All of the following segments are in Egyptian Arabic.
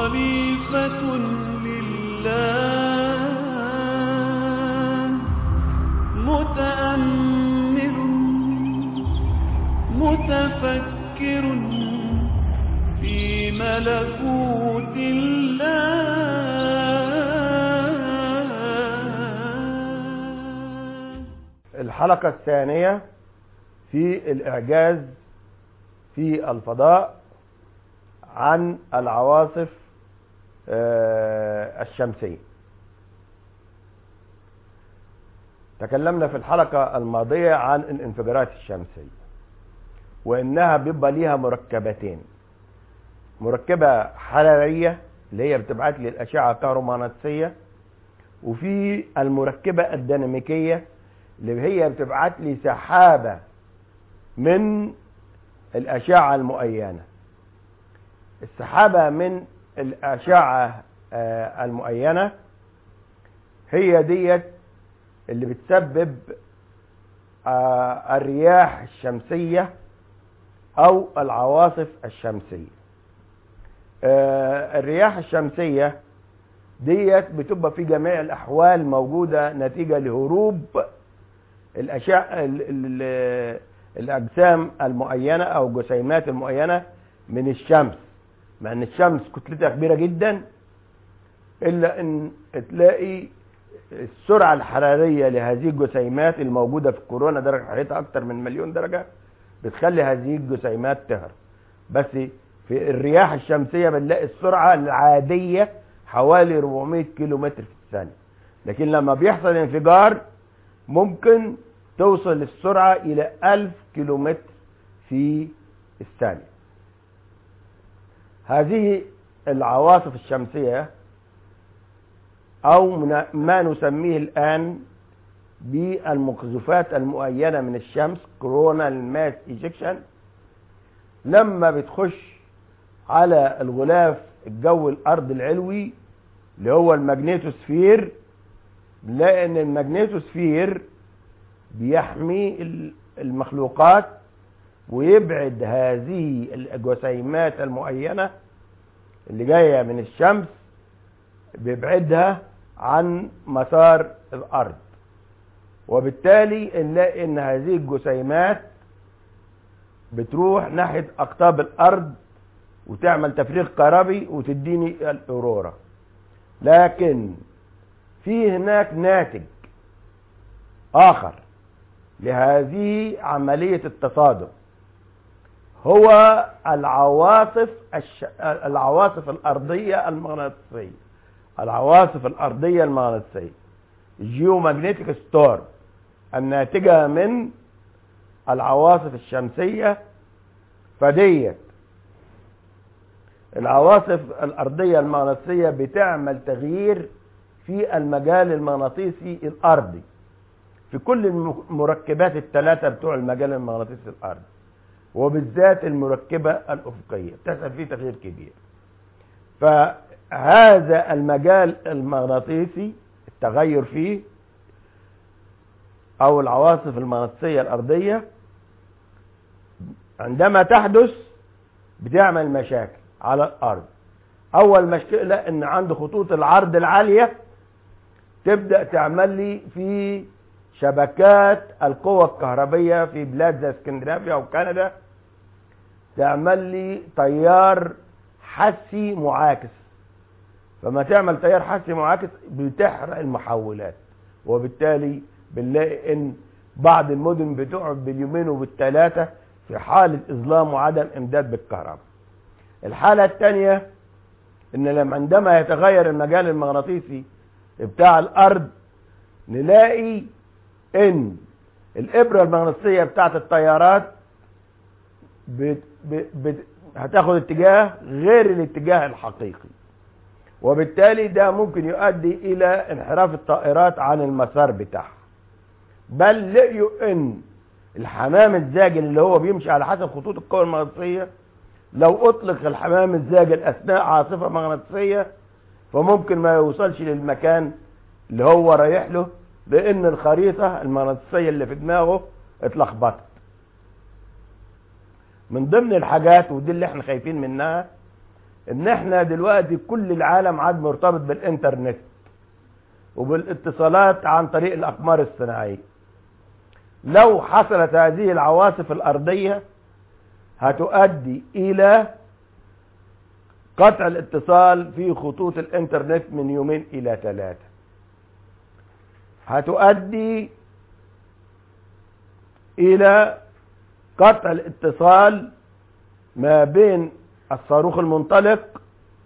خليفة لله متأمل متفكر في ملكوت الله الحلقة الثانية في الإعجاز في الفضاء عن العواصف آه، الشمسية تكلمنا في الحلقة الماضية عن الانفجارات الشمسية وإنها بيبقى ليها مركبتين مركبة حرارية اللي هي بتبعت لي الأشعة الكهرومغناطيسية وفي المركبة الديناميكية اللي هي بتبعت لي سحابة من الأشعة المؤينة السحابة من الأشعة آه، المؤينة هي ديت اللي بتسبب آه، الرياح الشمسية أو العواصف الشمسية آه، الرياح الشمسية ديت بتبقى في جميع الأحوال موجودة نتيجة لهروب الأشعة ال- ال- الأجسام المعينة أو الجسيمات المعينة من الشمس مع أن الشمس كتلتها كبيرة جدا إلا أن تلاقي السرعة الحرارية لهذه الجسيمات الموجودة في الكورونا درجة حرارتها أكثر من مليون درجة بتخلي هذه الجسيمات تهرب بس في الرياح الشمسية بنلاقي السرعة العادية حوالي 400 كيلو متر في الثانية لكن لما بيحصل انفجار ممكن توصل السرعة إلى 1000 كيلو متر في الثانية هذه العواصف الشمسية أو من- ما نسميه الآن بالمقذوفات المؤينة من الشمس كورونا ماس ايجكشن لما بتخش على الغلاف الجو الأرض العلوي اللي هو الماجنيتوسفير بنلاقي ان الماجنيتوسفير بيحمي ال- المخلوقات ويبعد هذه الجسيمات المؤينة اللي جاية من الشمس بيبعدها عن مسار الأرض وبالتالي نلاقي ان هذه الجسيمات بتروح ناحية أقطاب الأرض وتعمل تفريغ كهربي وتديني الأورورا لكن في هناك ناتج آخر لهذه عملية التصادم هو العواصف الش... العواصف الأرضية المغناطيسية العواصف الأرضية المغناطيسية الجيومagnetic ستورم الناتجة من العواصف الشمسية فديت العواصف الأرضية المغناطيسية بتعمل تغيير في المجال المغناطيسي الأرضي في كل المركبات الثلاثة بتوع المجال المغناطيسي الأرضي وبالذات المركبة الأفقية بتحصل فيه تغيير كبير فهذا المجال المغناطيسي التغير فيه أو العواصف المغناطيسية الأرضية عندما تحدث بتعمل مشاكل على الأرض أول مشكلة إن عند خطوط العرض العالية تبدأ تعمل لي في شبكات القوة الكهربية في بلاد زي اسكندنافيا وكندا تعمل لي تيار حسي معاكس فما تعمل تيار حسي معاكس بتحرق المحولات وبالتالي بنلاقي ان بعض المدن بتقعد باليومين وبالثلاثة في حالة إظلام وعدم إمداد بالكهرباء الحالة الثانية إن لما عندما يتغير المجال المغناطيسي بتاع الأرض نلاقي إن الإبرة المغناطيسية بتاعت التيارات بت بت بت هتاخد اتجاه غير الاتجاه الحقيقي وبالتالي ده ممكن يؤدي إلى انحراف الطائرات عن المسار بتاعها بل لقيوا ان الحمام الزاجل اللي هو بيمشي على حسب خطوط القوة المغناطيسية لو اطلق الحمام الزاجل اثناء عاصفة مغناطيسية فممكن ما يوصلش للمكان اللي هو رايح له لان الخريطة المغناطيسية اللي في دماغه اتلخبطت من ضمن الحاجات ودي اللي احنا خايفين منها ان احنا دلوقتي كل العالم عاد مرتبط بالانترنت وبالاتصالات عن طريق الاقمار الصناعيه لو حصلت هذه العواصف الارضيه هتؤدي الى قطع الاتصال في خطوط الانترنت من يومين الى ثلاثه هتؤدي الى قطع الاتصال ما بين الصاروخ المنطلق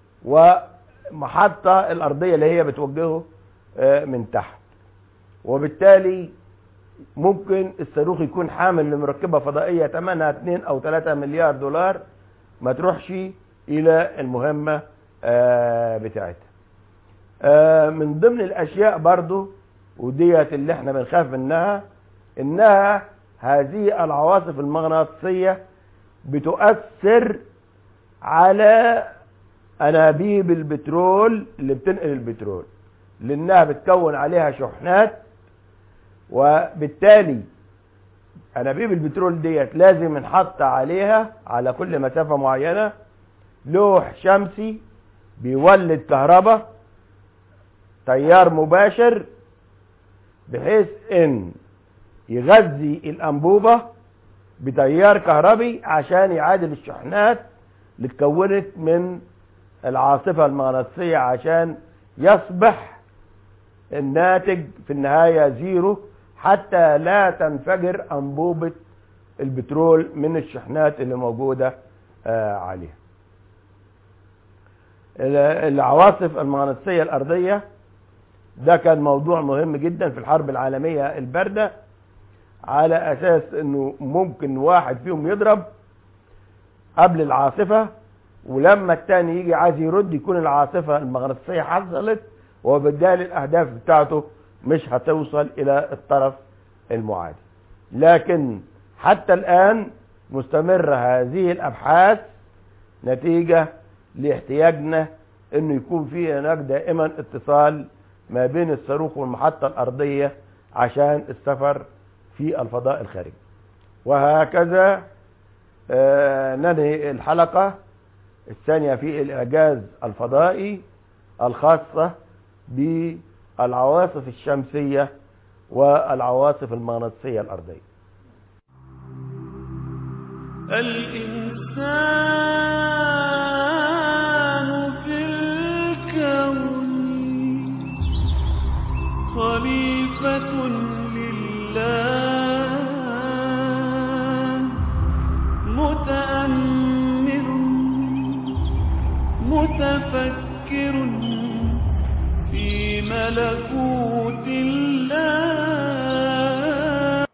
ومحطة الأرضية اللي هي بتوجهه آه، من تحت وبالتالي ممكن الصاروخ يكون حامل لمركبة فضائية ثمنها 2 أو 3 مليار دولار ما تروحش إلى المهمة آه، بتاعتها آه، من ضمن الأشياء برضو وديت اللي احنا بنخاف منها انها هذه العواصف المغناطيسية بتؤثر على انابيب البترول اللي بتنقل البترول لانها بتكون عليها شحنات وبالتالي انابيب البترول ديت لازم نحط عليها على كل مسافة معينة لوح شمسي بيولد كهرباء تيار مباشر بحيث ان يغذي الانبوبة بتيار كهربي عشان يعادل الشحنات اللي اتكونت من العاصفة المغناطيسية عشان يصبح الناتج في النهاية زيرو حتى لا تنفجر أنبوبة البترول من الشحنات اللي موجودة آه، عليها العواصف المغناطيسية الأرضية ده كان موضوع مهم جدا في الحرب العالمية الباردة على أساس أنه ممكن واحد فيهم يضرب قبل العاصفة ولما التاني يجي عايز يرد يكون العاصفة المغناطيسية حصلت وبالتالي الأهداف بتاعته مش هتوصل إلى الطرف المعادي لكن حتى الآن مستمرة هذه الأبحاث نتيجة لاحتياجنا انه يكون في هناك دائما اتصال ما بين الصاروخ والمحطة الارضية عشان السفر في الفضاء الخارجي وهكذا آه، ننهي الحلقة الثانية في الإعجاز الفضائي الخاصة بالعواصف الشمسية والعواصف المغناطيسية الأرضية الإنسان في الكون خليفة لله متأمل متفكر في ملكوت